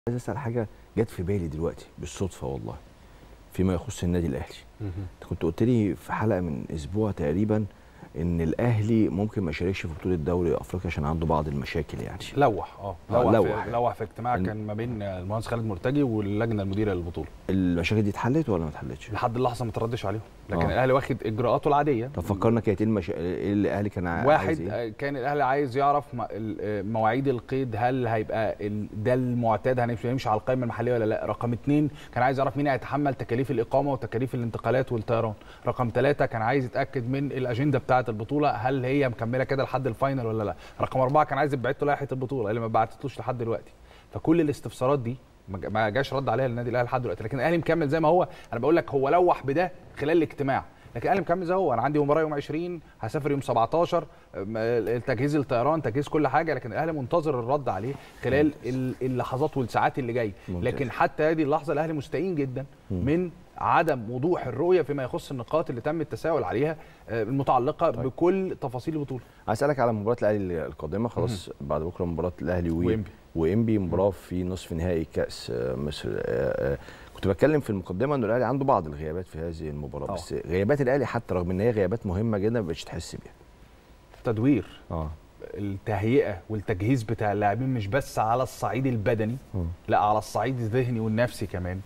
عايز اسال حاجه جت في بالي دلوقتي بالصدفه والله فيما يخص النادي الاهلي انت كنت قلت لي في حلقه من اسبوع تقريبا ان الاهلي ممكن ما يشاركش في بطوله دوري افريقيا عشان عنده بعض المشاكل يعني لوح اه آه، لوح لوح. في, لوح في اجتماع إن- كان ما بين المهندس خالد مرتجي واللجنه المديره للبطوله المشاكل دي اتحلت ولا ما اتحلتش لحد اللحظه ما تردش عليهم لكن آه. الاهلي واخد اجراءاته العاديه طب فكرنا كانت ايه المشا... ايه اللي الاهلي كان عايز واحد إيه؟ آه، كان الاهلي عايز يعرف م- ال- آه، مواعيد القيد هل هيبقى ال- ده المعتاد هنمشي هنمشي على القائمه المحليه ولا لا رقم اثنين كان عايز يعرف مين هيتحمل تكاليف الاقامه وتكاليف الانتقالات والطيران رقم ثلاثة كان عايز يتاكد من الاجنده بتاعه البطوله هل هي مكمله كده لحد الفاينل ولا لا رقم أربعة كان عايز يبعت له لائحه البطوله اللي ما بعتتلوش لحد دلوقتي فكل الاستفسارات دي ما جا- ما جاش رد عليها النادي الاهلي لحد دلوقتي لكن الاهلي مكمل زي ما هو انا بقول لك هو لوح بده خلال الاجتماع لكن الاهلي مكمل زي ما هو انا عندي مباراه يوم 20 هسافر يوم 17 أم، تجهيز الطيران تجهيز كل حاجه لكن الاهلي منتظر الرد عليه خلال ال- اللحظات والساعات اللي جايه ممتاز. لكن حتى هذه اللحظه الاهلي مستئين جدا من عدم وضوح الرؤيه فيما يخص النقاط اللي تم التساؤل عليها آه، المتعلقه طيب. بكل تفاصيل البطوله عايز اسالك على مباراه الاهلي القادمه خلاص بعد بكره مباراه الاهلي و... وإنبي. وانبي مباراه في نصف نهائي كاس آه، مصر آه، آه، كنت بتكلم في المقدمه ان الاهلي عنده بعض الغيابات في هذه المباراه آه. بس غيابات الاهلي حتى رغم ان هي غيابات مهمه جدا ما بقتش تحس بيها تدوير اه التهيئه والتجهيز بتاع اللاعبين مش بس على الصعيد البدني مم. لا على الصعيد الذهني والنفسي كمان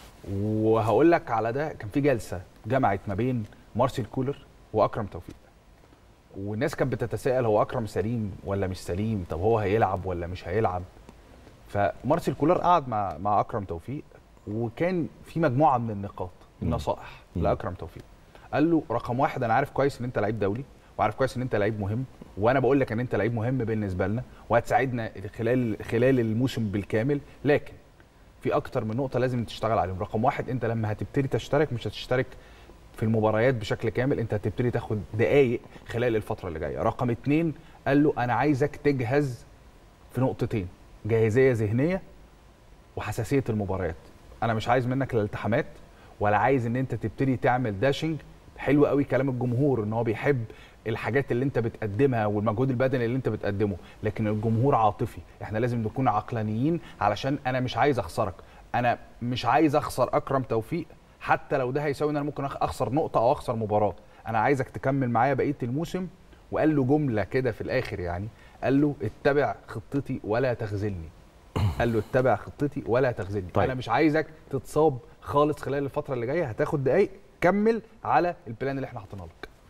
وهقول لك على ده كان في جلسه جمعت ما بين مارسيل كولر واكرم توفيق والناس كانت بتتساءل هو اكرم سليم ولا مش سليم طب هو هيلعب ولا مش هيلعب فمارسيل كولر قعد مع مع اكرم توفيق وكان في مجموعه من النقاط النصائح مم. لاكرم توفيق قال له رقم واحد انا عارف كويس ان انت لعيب دولي وعارف كويس ان انت لعيب مهم وانا بقول لك ان انت لعيب مهم بالنسبه لنا وهتساعدنا خلال خلال الموسم بالكامل لكن في اكتر من نقطه لازم تشتغل عليهم رقم واحد انت لما هتبتدي تشترك مش هتشترك في المباريات بشكل كامل انت هتبتدي تاخد دقائق خلال الفتره اللي جايه رقم اتنين قال له انا عايزك تجهز في نقطتين جاهزيه ذهنيه وحساسيه المباريات انا مش عايز منك لا التحامات ولا عايز ان انت تبتدي تعمل داشنج حلو قوي كلام الجمهور ان هو بيحب الحاجات اللي انت بتقدمها والمجهود البدني اللي انت بتقدمه لكن الجمهور عاطفي احنا لازم نكون عقلانيين علشان انا مش عايز اخسرك انا مش عايز اخسر اكرم توفيق حتى لو ده هيساوي ان انا ممكن أخ- اخسر نقطه او اخسر مباراه انا عايزك تكمل معايا بقيه الموسم وقال له جمله كده في الاخر يعني قال له اتبع خطتي ولا تخذلني قال له اتبع خطتي ولا تخذلني طيب. انا مش عايزك تتصاب خالص خلال الفتره اللي جايه هتاخد دقايق كمل على البلان اللي احنا حاطينه لك